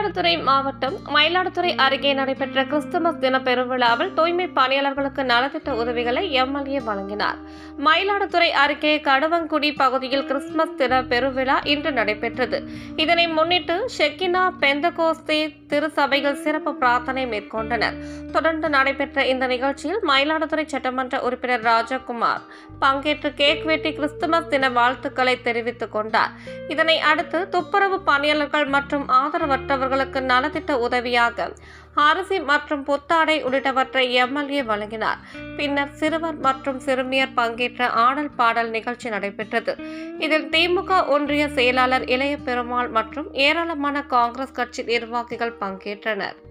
மயிலாடுதுறை மாவட்டம் மயிலாடுதுறை அருகே நடைபெற்ற கிறிஸ்துமஸ் தின பெருவிழாவில் தூய்மை பணியாளர்களுக்கு நலத்திட்ட உதவிகளை எம்எல்ஏ வழங்கினார் மயிலாடுதுறை அருகே கடுவங்குடி பகுதியில் கிறிஸ்துமஸ் தின பெருவிழா இன்று நடைபெற்றது இதனை முன்னிட்டு ஷெக்கினா பெந்தகோஸ்தே திருச்சபைகள் சிறப்பு பிரார்த்தனை மேற்கொண்டனர் தொடர்ந்து நடைபெற்ற இந்த நிகழ்ச்சியில் மயிலாடுதுறை சட்டமன்ற உறுப்பினர் ராஜகுமார் பங்கேற்று கேக் வெட்டி கிறிஸ்துமஸ் தின வாழ்த்துக்களை தெரிவித்துக் கொண்டார் இதனை அடுத்து துப்புரவு பணியாளர்கள் மற்றும் ஆதரவற்றவர்களுக்கு நலத்திட்ட உதவியாக அரிசி மற்றும் புத்தாடை உள்ளிட்டவற்றை எம்எல்ஏ வழங்கினார் பின்னர் சிறுவர் மற்றும் சிறுமியர் பங்கேற்ற ஆடல் பாடல் நிகழ்ச்சி நடைபெற்றது இதில் திமுக ஒன்றிய செயலாளர் இளைய பெருமாள் மற்றும் ஏராளமான காங்கிரஸ் கட்சி நிர்வாகிகள் பங்கேற்றனர்